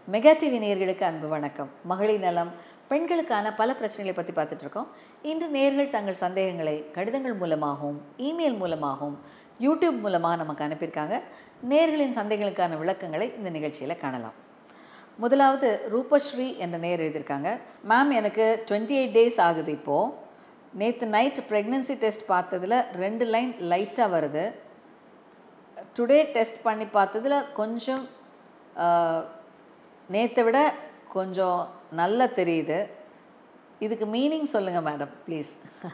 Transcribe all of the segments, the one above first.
mega TV நேயர்களுக்கு அன்பு வணக்கம் மகளிர் நலம் பெண்களுக்கான பல பிரச்சனைகளை பற்றி பார்த்துட்டு இருக்கோம் இன்று நேயர்கள் தங்கள் சந்தேகங்களை கடிதங்கள் மூலமாகவும் இமெயில் மூலமாகவும் யூடியூப் மூலமாக நமக்கு அனுப்பியிருக்காங்க நேயர்களின் சந்தேகங்களுக்கான விளக்கங்களை இந்த நிகழ்ச்சியில் காணலாம் முதலாவது ரூபஸ்ரீ என்ற நேர் எழுதியிருக்காங்க மேம் எனக்கு டுவெண்ட்டி எயிட் டேஸ் ஆகுது இப்போது நேற்று நைட் ப்ரெக்னென்சி டெஸ்ட் பார்த்ததில் ரெண்டு லைன் லைட்டாக வருது டுடே டெஸ்ட் பண்ணி பார்த்ததில் கொஞ்சம் நேற்றை விட கொஞ்சம் நல்லா தெரியுது இதுக்கு மீனிங் சொல்லுங்கள் மேடம் ப்ளீஸ்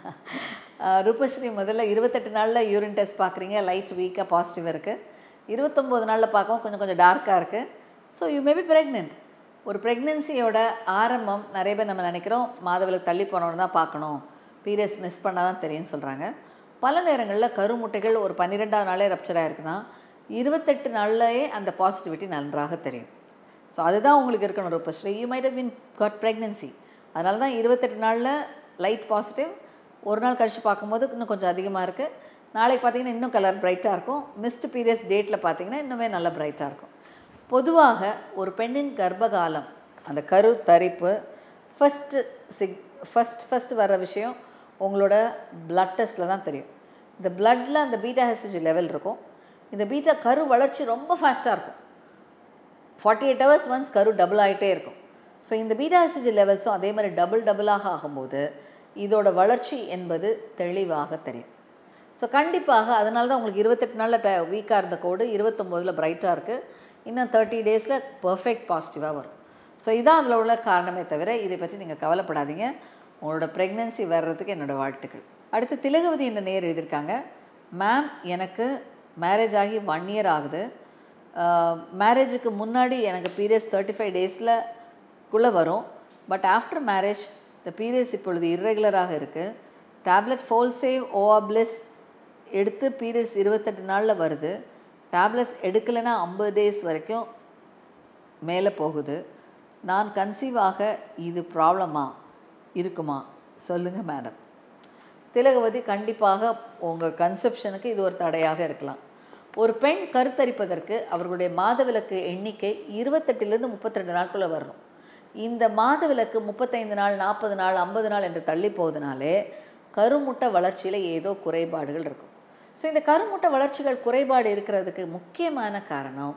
ரூபஸ்ரீ முதல்ல இருபத்தெட்டு நாளில் யூரின் டெஸ்ட் பார்க்குறீங்க லைட் வீக்காக பாசிட்டிவ் இருக்குது இருபத்தொம்போது நாளில் பார்க்கவும் கொஞ்சம் கொஞ்சம் டார்க்காக இருக்குது so you may be pregnant ஒரு ப்ரெக்னென்சியோட ஆரம்பம் நிறைய பேர் நம்ம நினைக்கிறோம் மாதவிலக்கு தள்ளி போனோன்னு தான் பார்க்கணும் பீரியட்ஸ் மிஸ் பண்ணால் தான் தெரியும்னு சொல்கிறாங்க பல நேரங்களில் கருமுட்டைகள் ஒரு பன்னிரெண்டாவது நாளே ரப்சர் ஆயிருக்குன்னா இருபத்தெட்டு நாள்லேயே அந்த பாசிட்டிவிட்டி நன்றாக தெரியும் ஸோ அதுதான் உங்களுக்கு இருக்கணும் Roopasri you might have been got pregnancy அதனால தான் இருபத்தெட்டு நாளில் லைட் பாசிட்டிவ் ஒரு நாள் கழித்து பார்க்கும்போது இன்னும் கொஞ்சம் அதிகமாக இருக்குது நாளைக்கு பார்த்தீங்கன்னா இன்னும் கலர் பிரைட்டாக இருக்கும் மிஸ்ட் பீரியட்ஸ் டேட்டில் பார்த்தீங்கன்னா இன்னுமே நல்லா பிரைட்டாக இருக்கும் பொதுவாக ஒரு பெண்ணின் கர்ப்பகாலம் அந்த கரு தரிப்பு ஃபஸ்ட்டு சிக் ஃபஸ்ட் ஃபஸ்ட் வர்ற விஷயம் உங்களோட பிளட் டெஸ்ட்டில் தான் தெரியும் இந்த பிளட்டில் அந்த பீட்டா ஹெசிஜி லெவல் இருக்கும் இந்த பீட்டா கரு வளர்ச்சி ரொம்ப ஃபாஸ்ட்டாக இருக்கும் ஃபார்ட்டி எயிட் ஹவர்ஸ் ஒன்ஸ் கரு டபுள் ஆகிட்டே இருக்கும் ஸோ இந்த பீட்டா ஹெசிஜி லெவல்ஸும் அதே மாதிரி டபுள் டபுளாக ஆகும்போது இதோட வளர்ச்சி என்பது தெளிவாக தெரியும் ஸோ கண்டிப்பாக அதனால தான் உங்களுக்கு இருபத்தெட்டு நாளில் ட வீக்காக இருந்த கோடு இருபத்தொம்போதில் பிரைட்டாக இருக்குது இன்னும் தேர்ட்டி டேஸில் பர்ஃபெக்ட் பாசிட்டிவாக வரும் ஸோ இதான் அதில் உள்ள காரணமே தவிர இதை பற்றி நீங்கள் கவலைப்படாதீங்க உங்களோட ப்ரெக்னென்சி வர்றதுக்கு என்னோடய வாழ்த்துக்கள் அடுத்து திலகவதி என்ற நேர் எழுதியிருக்காங்க மேம் எனக்கு மேரேஜ் ஆகி ஒன் இயர் ஆகுது மேரேஜுக்கு முன்னாடி எனக்கு பீரியட்ஸ் தேர்ட்டி ஃபைவ் டேஸில் குள்ளே வரும் பட் ஆஃப்டர் மேரேஜ் இந்த பீரியட்ஸ் இப்பொழுது இர்ரெகுலராக இருக்குது டேப்லெட் ஃபோல்சேவ் ஓஆப்ளெஸ் எடுத்து பீரியட்ஸ் இருபத்தெட்டு நாளில் வருது டேப்லெட்ஸ் எடுக்கலைன்னா ஐம்பது டேஸ் வரைக்கும் மேலே போகுது நான் கன்சீவ் ஆக இது ப்ராப்ளமா இருக்குமா சொல்லுங்கள் மேடம் திலகவதி கண்டிப்பாக உங்கள் கன்செப்ஷனுக்கு இது ஒரு தடையாக இருக்கலாம் ஒரு பெண் கருத்தரிப்பதற்கு அவர்களுடைய மாதவிலக்கு எண்ணிக்கை இருபத்தெட்டுலேருந்து முப்பத்தி ரெண்டு நாட்குள்ளே வரணும் இந்த மாதவிலக்கு முப்பத்தைந்து நாள் நாற்பது நாள் ஐம்பது நாள் என்று தள்ளி போவதனாலே கருமுட்டை வளர்ச்சியில் ஏதோ குறைபாடுகள் இருக்கும் ஸோ இந்த கருமுட்டை வளர்ச்சிகள் குறைபாடு இருக்கிறதுக்கு முக்கியமான காரணம்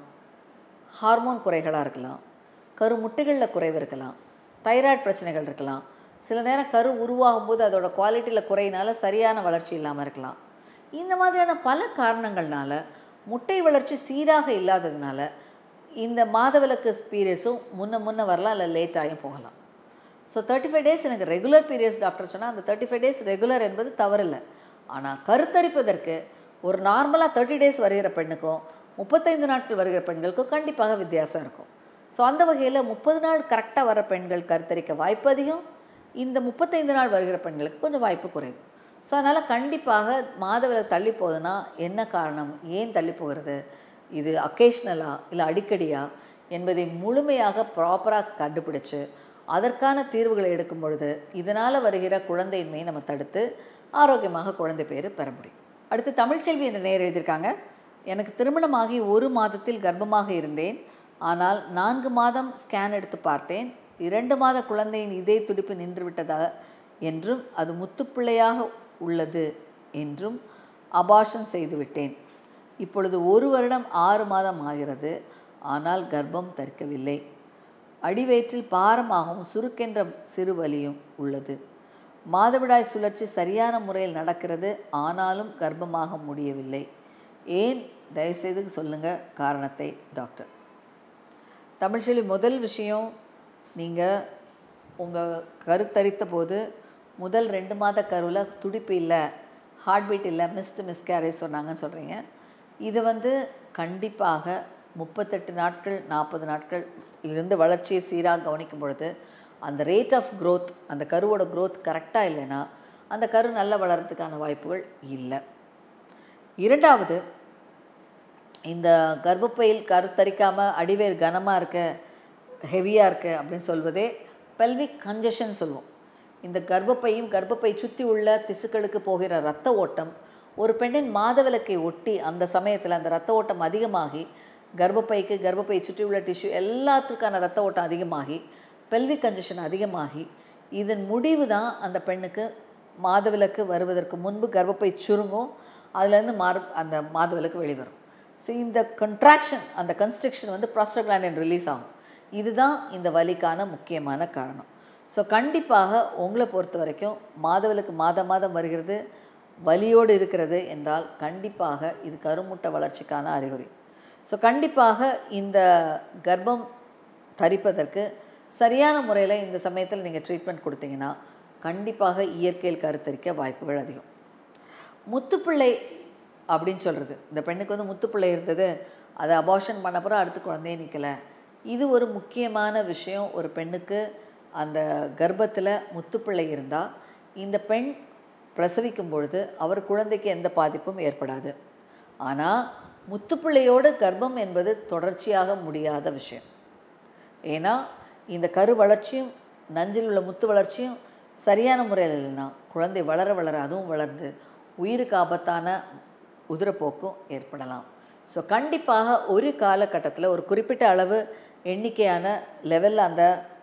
ஹார்மோன் குறைகளாக இருக்கலாம் கருமுட்டைகளில் குறைவு இருக்கலாம் தைராய்டு பிரச்சனைகள் இருக்கலாம் சில நேரம் கரு உருவாகும் போது அதோட குவாலிட்டியில் குறையினால சரியான வளர்ச்சி இல்லாமல் இருக்கலாம் இந்த மாதிரியான பல காரணங்கள்னால முட்டை வளர்ச்சி சீராக இல்லாததுனால இந்த மாதவிலக்கு பீரியட்ஸும் முன்ன முன்ன வரலாம் இல்லை லேட்டாகியும் போகலாம் ஸோ தேர்ட்டி ஃபைவ் டேஸ் எனக்கு ரெகுலர் பீரியட்ஸ் டாக்டர் சொன்னால் அந்த தேர்ட்டி ஃபைவ் டேஸ் ரெகுலர் என்பது தவறில்லை ஆனால் கருத்தரிப்பதற்கு ஒரு நார்மலாக தேர்ட்டி டேஸ் வருகிற பெண்ணுக்கும் முப்பத்தைந்து நாட்கள் வருகிற பெண்களுக்கும் கண்டிப்பாக வித்தியாசம் இருக்கும் ஸோ அந்த வகையில் முப்பது நாள் கரெக்டாக வர பெண்கள் கருத்தரிக்க வாய்ப்பு அதிகம் இந்த முப்பத்தைந்து நாள் வருகிற பெண்களுக்கு கொஞ்சம் வாய்ப்பு குறைவு ஸோ அதனால் கண்டிப்பாக மாதவிலக்கு தள்ளி போகுதுன்னா என்ன காரணம் ஏன் தள்ளி போகிறது இது அக்கேஷ்னலா இல்லை அடிக்கடியா என்பதை முழுமையாக ப்ராப்பராக கண்டுபிடிச்சு அதற்கான தீர்வுகளை எடுக்கும் பொழுது இதனால் வருகிற குழந்தையின்மையை நம்ம தடுத்து ஆரோக்கியமாக குழந்தை பேர் பெற முடியும் அடுத்து தமிழ்ச்செல்வி என்ற நேர் எழுதியிருக்காங்க எனக்கு திருமணமாகி ஒரு மாதத்தில் கர்ப்பமாக இருந்தேன் ஆனால் நான்கு மாதம் ஸ்கேன் எடுத்து பார்த்தேன் இரண்டு மாத குழந்தையின் இதய துடிப்பு நின்று விட்டதாக என்றும் அது முத்துப்பிள்ளையாக உள்ளது என்றும் அபாஷன் செய்துவிட்டேன் இப்பொழுது ஒரு வருடம் ஆறு மாதம் ஆகிறது ஆனால் கர்ப்பம் தரிக்கவில்லை அடிவயிற்றில் பாரமாகவும் சுருக்கென்ற சிறு வலியும் உள்ளது மாதவிடாய் சுழற்சி சரியான முறையில் நடக்கிறது ஆனாலும் கர்ப்பமாக முடியவில்லை ஏன் தயவுசெய்து சொல்லுங்கள் காரணத்தை டாக்டர் தமிழ்ச்செல்வி முதல் விஷயம் நீங்கள் உங்கள் கருத்தரித்த போது முதல் ரெண்டு மாத கருவில் துடிப்பு இல்லை ஹார்ட் பீட் இல்லை மிஸ்டு மிஸ்கேரேஜ் சொன்னாங்கன்னு சொல்கிறீங்க இது வந்து கண்டிப்பாக முப்பத்தெட்டு நாட்கள் நாற்பது நாட்கள் இருந்து வளர்ச்சியை சீராக கவனிக்கும் பொழுது அந்த ரேட் ஆஃப் க்ரோத் அந்த கருவோட க்ரோத் கரெக்டாக இல்லைன்னா அந்த கரு நல்லா வளர்கிறதுக்கான வாய்ப்புகள் இல்லை இரண்டாவது இந்த கர்ப்பப்பையில் கருத்தரிக்காமல் அடிவேர் கனமாக இருக்க ஹெவியாக இருக்குது அப்படின்னு சொல்வதே பெல்விக் கன்ஜஷன் சொல்லுவோம் இந்த கர்ப்பப்பையும் கர்ப்பப்பை சுற்றி உள்ள திசுக்களுக்கு போகிற இரத்த ஓட்டம் ஒரு பெண்ணின் மாதவிலக்கை ஒட்டி அந்த சமயத்தில் அந்த இரத்த ஓட்டம் அதிகமாகி கர்ப்பப்பைக்கு கர்ப்பப்பை சுற்றி உள்ள டிஷ்யூ எல்லாத்துக்கான ரத்த ஓட்டம் அதிகமாகி பெல்விக் கன்ஜஷன் அதிகமாகி இதன் முடிவு தான் அந்த பெண்ணுக்கு மாதவிலக்கு வருவதற்கு முன்பு கர்ப்பப்பை சுருங்கும் அதுலேருந்து மாறு அந்த மாதவிலக்கு வெளிவரும் ஸோ இந்த கன்ட்ராக்ஷன் அந்த கன்ஸ்ட்ரக்ஷன் வந்து ப்ராஸ்டோகிளாண்டின் ரிலீஸ் ஆகும் இதுதான் இந்த வலிக்கான முக்கியமான காரணம் ஸோ கண்டிப்பாக உங்களை பொறுத்த வரைக்கும் மாதவிலக்கு மாதம் மாதம் வருகிறது வலியோடு இருக்கிறது என்றால் கண்டிப்பாக இது கருமுட்டை வளர்ச்சிக்கான அறிகுறி ஸோ கண்டிப்பாக இந்த கர்ப்பம் தரிப்பதற்கு சரியான முறையில் இந்த சமயத்தில் நீங்கள் ட்ரீட்மெண்ட் கொடுத்தீங்கன்னா கண்டிப்பாக இயற்கையில் கருத்தரிக்க வாய்ப்புகள் அதிகம் முத்துப்பிள்ளை அப்படின்னு சொல்கிறது இந்த பெண்ணுக்கு வந்து முத்துப்பிள்ளை இருந்தது அதை அபார்ஷன் பண்ண பிறகு அடுத்து குழந்தையே நிற்கலை இது ஒரு முக்கியமான விஷயம் ஒரு பெண்ணுக்கு அந்த கர்ப்பத்தில் முத்துப்பிள்ளை இருந்தால் இந்த பெண் பிரசவிக்கும் பொழுது அவர் குழந்தைக்கு எந்த பாதிப்பும் ஏற்படாது ஆனால் முத்துப்பிள்ளையோடு கர்ப்பம் என்பது தொடர்ச்சியாக முடியாத விஷயம் ஏன்னா இந்த கரு வளர்ச்சியும் நஞ்சில் உள்ள முத்து வளர்ச்சியும் சரியான முறையில் இல்லைன்னா குழந்தை வளர வளர அதுவும் வளர்ந்து உயிருக்கு ஆபத்தான உதிரப்போக்கும் ஏற்படலாம் ஸோ கண்டிப்பாக ஒரு காலகட்டத்தில் ஒரு குறிப்பிட்ட அளவு எண்ணிக்கையான லெவலில் அந்த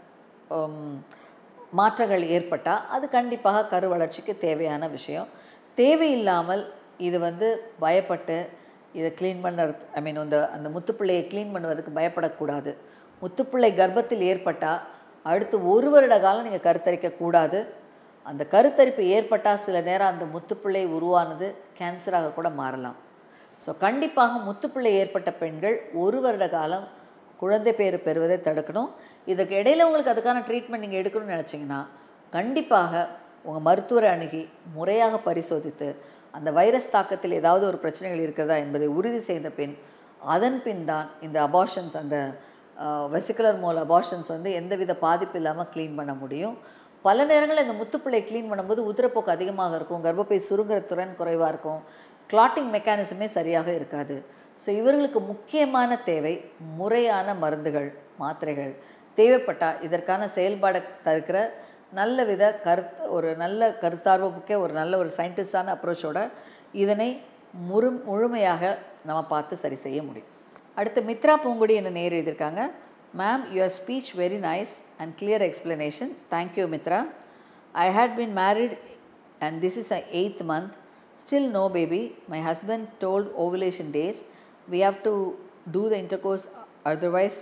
உம், மாற்றங்கள் ஏற்பட்டால் அது கண்டிப்பாக கரு வளர்ச்சிக்கு தேவையான விஷயம் தேவையில்லாமல் இது வந்து பயப்பட்டு இதை க்ளீன் பண்ணுறது ஐ மீன் அந்த அந்த முத்துப்பிள்ளையை க்ளீன் பண்ணுவதற்கு பயப்படக்கூடாது முத்துப்பிள்ளை கர்ப்பத்தில் ஏற்பட்டால் அடுத்து ஒரு வருட காலம் நீங்கள் கருத்தரிக்க கூடாது அந்த கருத்தரிப்பு ஏற்பட்டால் சில நேரம் அந்த முத்துப்பிள்ளை உருவானது கேன்சராக கூட மாறலாம் ஸோ கண்டிப்பாக முத்துப்பிள்ளை ஏற்பட்ட பெண்கள் ஒரு வருட காலம் குழந்தை பேர் பெறுவதை தடுக்கணும் இதுக்கு இடையில உங்களுக்கு அதுக்கான ட்ரீட்மெண்ட் நீங்கள் எடுக்கணும்னு நினச்சிங்கன்னா கண்டிப்பாக உங்கள் மருத்துவரை அணுகி முறையாக பரிசோதித்து அந்த வைரஸ் தாக்கத்தில் ஏதாவது ஒரு பிரச்சனைகள் இருக்கிறதா என்பதை உறுதி செய்த பின் அதன் பின் தான் இந்த அபார்ஷன்ஸ் அந்த வெசிகுலர் மோல் அபார்ஷன்ஸ் வந்து எந்தவித பாதிப்பு இல்லாமல் க்ளீன் பண்ண முடியும் பல நேரங்களில் இந்த முத்துப்பிள்ளை க்ளீன் பண்ணும்போது உதிரப்போக்கு அதிகமாக இருக்கும் கர்ப்பப்பை சுருங்குற திறன் குறைவாக இருக்கும் கிளாட்டிங் மெக்கானிசமே சரியாக இருக்காது ஸோ இவர்களுக்கு முக்கியமான தேவை முறையான மருந்துகள் மாத்திரைகள் தேவைப்பட்டால் இதற்கான செயல்பாடை தருக்கிற நல்ல வித கருத்து ஒரு நல்ல கருத்தார்வ புக்கே ஒரு நல்ல ஒரு சயின்டிஸ்டான அப்ரோச்சோட இதனை முழு முழுமையாக நம்ம பார்த்து சரி செய்ய முடியும் அடுத்து மித்ரா பூங்குடி என்ன நேர் எழுதியிருக்காங்க ma'am your speech very nice and clear explanation thank you Mithra I had been married and this is a eighth month still no baby my husband told ovulation days we have to do the intercourse otherwise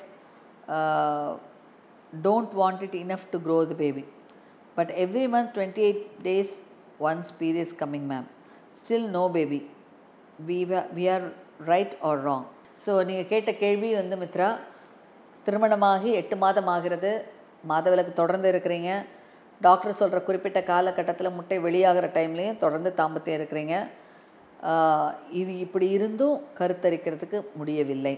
uh, don't want it enough to grow the baby but every month 28 days once periods coming ma'am still no baby we, were- we are right or wrong so நீங்கள் கேட்ட கேள்வி வந்து மித்ரா திருமணமாகி எட்டு மாதம் ஆகிறது மாதவிலக்கு தொடர்ந்து இருக்கிறீங்க டாக்டர் சொல்கிற குறிப்பிட்ட காலகட்டத்தில் முட்டை வெளியாகிற டைம்லேயும் தொடர்ந்து தாம்பத்தியம் இருக்கிறீங்க ஆஹ் இது இப்படி இருந்தும் கருத்தரிக்கிறதுக்கு முடியவில்லை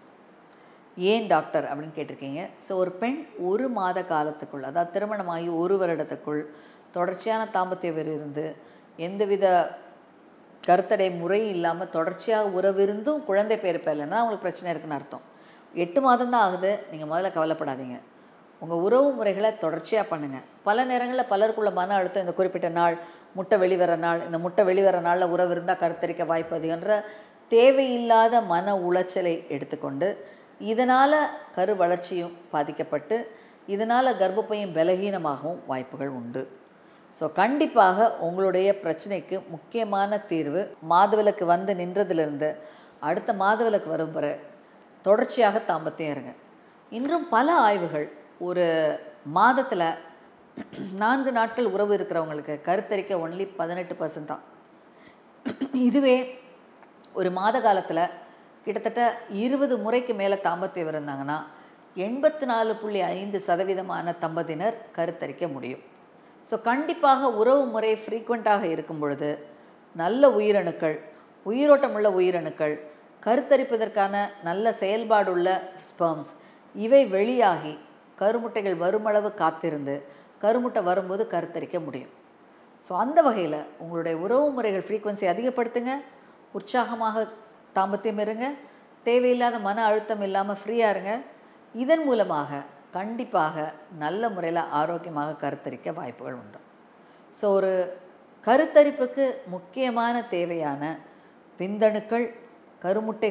ஏன் டாக்டர் அப்படின்னு கேட்டிருக்கீங்க ஸோ ஒரு பெண் ஒரு மாத காலத்துக்குள் அதாவது திருமணமாகி ஒரு வருடத்துக்குள் தொடர்ச்சியான தாம்பத்திய உறவு இருந்து எந்தவித கருத்தடை முறை இல்லாமல் தொடர்ச்சியாக உறவிருந்தும் குழந்தை பேர் பெறலைன்னா அவங்களுக்கு பிரச்சனை இருக்குன்னு அர்த்தம் எட்டு மாதம் தான் ஆகுது நீங்கள் முதல்ல கவலைப்படாதீங்க உங்கள் உறவு முறைகளை தொடர்ச்சியாக பண்ணுங்கள் பல நேரங்களில் பலருக்குள்ள மன அழுத்தம் இந்த குறிப்பிட்ட நாள் முட்டை வெளிவர நாள் இந்த முட்டை வெளிவர நாளில் உறவு இருந்தால் கருத்தரிக்க வாய்ப்பு அதிகன்ற தேவையில்லாத மன உளைச்சலை எடுத்துக்கொண்டு இதனால் கரு வளர்ச்சியும் பாதிக்கப்பட்டு இதனால் கர்ப்பப்பையும் பலகீனமாகவும் வாய்ப்புகள் உண்டு ஸோ கண்டிப்பாக உங்களுடைய பிரச்சனைக்கு முக்கியமான தீர்வு மாதவிலக்கு வந்து நின்றதிலிருந்து அடுத்த மாதவிலக்கு வரும் வரை தொடர்ச்சியாக தாம்பத்தியம் இருங்க இன்றும் பல ஆய்வுகள் ஒரு மாதத்தில் நான்கு நாட்கள் உறவு இருக்கிறவங்களுக்கு கருத்தரிக்க ஒன்லி பதினெட்டு பர்சன்ட் தான் இதுவே ஒரு மாத காலத்தில் கிட்டத்தட்ட இருபது முறைக்கு மேலே தாம்பத்தியம் இருந்தாங்கன்னா எண்பத்தி நாலு புள்ளி ஐந்து சதவீதமான தம்பதியினர் கருத்தரிக்க முடியும் ஸோ கண்டிப்பாக உறவு முறை ஃப்ரீக்வெண்ட்டாக இருக்கும் பொழுது நல்ல உயிரணுக்கள் உயிரோட்டமுள்ள உயிரணுக்கள் கருத்தரிப்பதற்கான நல்ல செயல்பாடுள்ள ஸ்பெர்ம்ஸ் இவை வெளியாகி கருமுட்டைகள் வருமளவு காத்திருந்து கருமுட்டை வரும்போது கருத்தரிக்க முடியும் ஸோ அந்த வகையில் உங்களுடைய உறவு முறைகள் ஃப்ரீக்வன்சி அதிகப்படுத்துங்க உற்சாகமாக தாம்பத்தியம் இருங்க தேவையில்லாத மன அழுத்தம் இல்லாமல் ஃப்ரீயாக இருங்க இதன் மூலமாக கண்டிப்பாக நல்ல முறையில் ஆரோக்கியமாக கருத்தரிக்க வாய்ப்புகள் உண்டு ஸோ ஒரு கருத்தரிப்புக்கு முக்கியமான தேவையான விந்தணுக்கள் கருமுட்டைகள்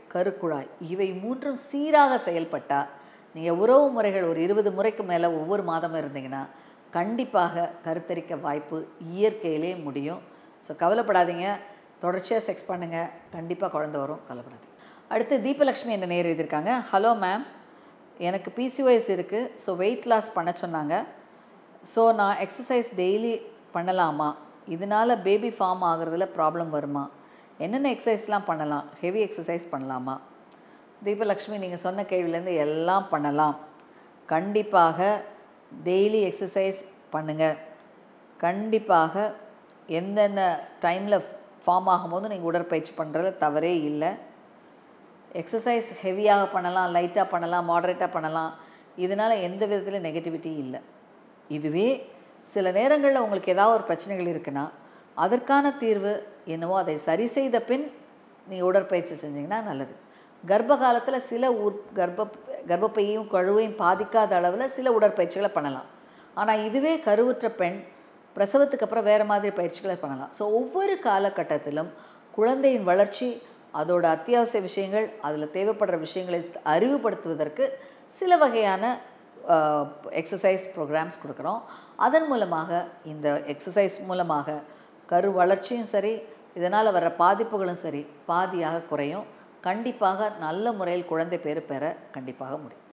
கருக்குழாய் இவை மூன்றும் சீராக செயல்பட்டால் நீங்கள் உறவு முறைகள் ஒரு இருபது முறைக்கு மேலே ஒவ்வொரு மாதமும் இருந்தீங்கன்னா கண்டிப்பாக கருத்தரிக்க வாய்ப்பு இயற்கையிலே முடியும் ஸோ கவலைப்படாதீங்க தொடர்ச்சியாக செக்ஸ் பண்ணுங்கள் கண்டிப்பாக குழந்தை வரும் கவலைப்படாதீங்க அடுத்து தீபலக்ஷ்மி என்ன நேர் எழுதியிருக்காங்க ஹலோ மேம் எனக்கு பிசிஓஎஸ் இருக்குது ஸோ வெயிட் லாஸ் பண்ண சொன்னாங்க ஸோ நான் எக்ஸசைஸ் டெய்லி பண்ணலாமா இதனால் பேபி ஃபார்ம் ஆகுறதுல ப்ராப்ளம் வருமா என்னென்ன எக்ஸசைஸ்லாம் பண்ணலாம் ஹெவி எக்ஸசைஸ் பண்ணலாமா தீபலக்ஷ்மி நீங்கள் சொன்ன கேள்வியிலேருந்து எல்லாம் பண்ணலாம் கண்டிப்பாக டெய்லி எக்ஸசைஸ் பண்ணுங்கள் கண்டிப்பாக எந்தெந்த டைமில் ஃபார்ம் ஆகும்போது நீங்கள் உடற்பயிற்சி பண்ணுறதுல தவறே இல்லை எக்ஸசைஸ் ஹெவியாக பண்ணலாம் லைட்டாக பண்ணலாம் மாடரேட்டாக பண்ணலாம் இதனால் எந்த விதத்துலையும் நெகட்டிவிட்டி இல்லை இதுவே சில நேரங்களில் உங்களுக்கு ஏதாவது ஒரு பிரச்சனைகள் இருக்குன்னா அதற்கான தீர்வு என்னவோ அதை சரி செய்த பின் நீங்கள் உடற்பயிற்சி செஞ்சீங்கன்னா நல்லது கர்ப்ப காலத்தில் சில உட் கர்ப்ப கர்ப்பப்பையும் கழுவையும் பாதிக்காத அளவில் சில உடற்பயிற்சிகளை பண்ணலாம் ஆனால் இதுவே கருவுற்ற பெண் பிரசவத்துக்கு அப்புறம் வேறு மாதிரி பயிற்சிகளை பண்ணலாம் ஸோ ஒவ்வொரு காலகட்டத்திலும் குழந்தையின் வளர்ச்சி அதோட அத்தியாவசிய விஷயங்கள் அதில் தேவைப்படுற விஷயங்களை அறிவுபடுத்துவதற்கு சில வகையான எக்ஸசைஸ் ப்ரோக்ராம்ஸ் கொடுக்குறோம் அதன் மூலமாக இந்த எக்ஸசைஸ் மூலமாக கரு வளர்ச்சியும் சரி இதனால் வர பாதிப்புகளும் சரி பாதியாக குறையும் கண்டிப்பாக நல்ல முறையில் குழந்தை பேர் பெற கண்டிப்பாக முடியும்